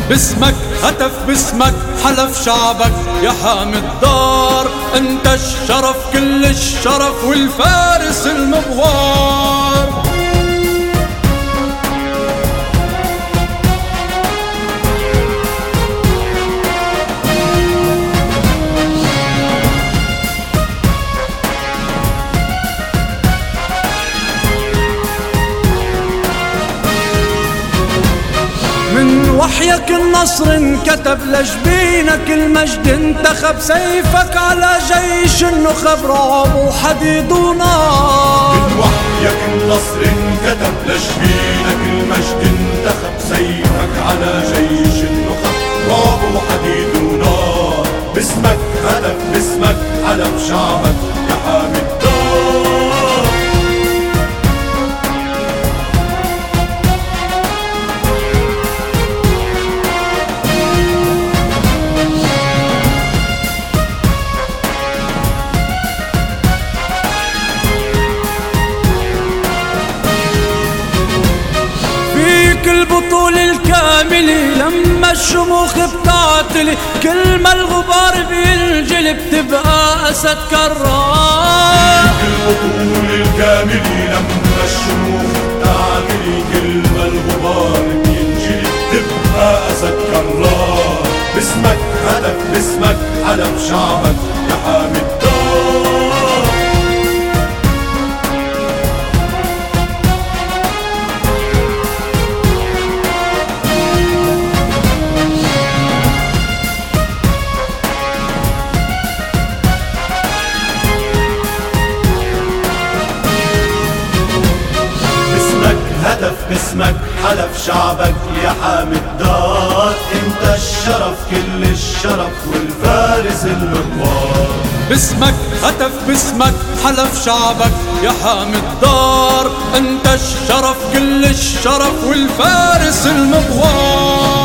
باسمك هتف باسمك حلف شعبك يا حامي الدار انت الشرف كل الشرف والفارس المغوار وحيك النصر انكتب لجبينك المجد انتخب سيفك على جيش النخب رعب وحديد ونار من وحيك النصر انكتب لجبينك المجد انتخب سيفك على جيش النخب رعب وحديد ونار باسمك هدف باسمك علم شعبك يا حامد البطول الكاملة لما الشموخ بتعتلي كل ما الغبار بينجلي بتبقى أسد كرار البطول الكاملة لما الشموخ بتعتلي كل ما الغبار بينجلي بتبقى أسد كرار باسمك هدف باسمك علم شعبك يا حامد باسمك حلف شعبك يا حامي الدار انت الشرف كل الشرف والفارس المقوار باسمك هتف باسمك حلف شعبك يا حامي الدار انت الشرف كل الشرف والفارس المقوار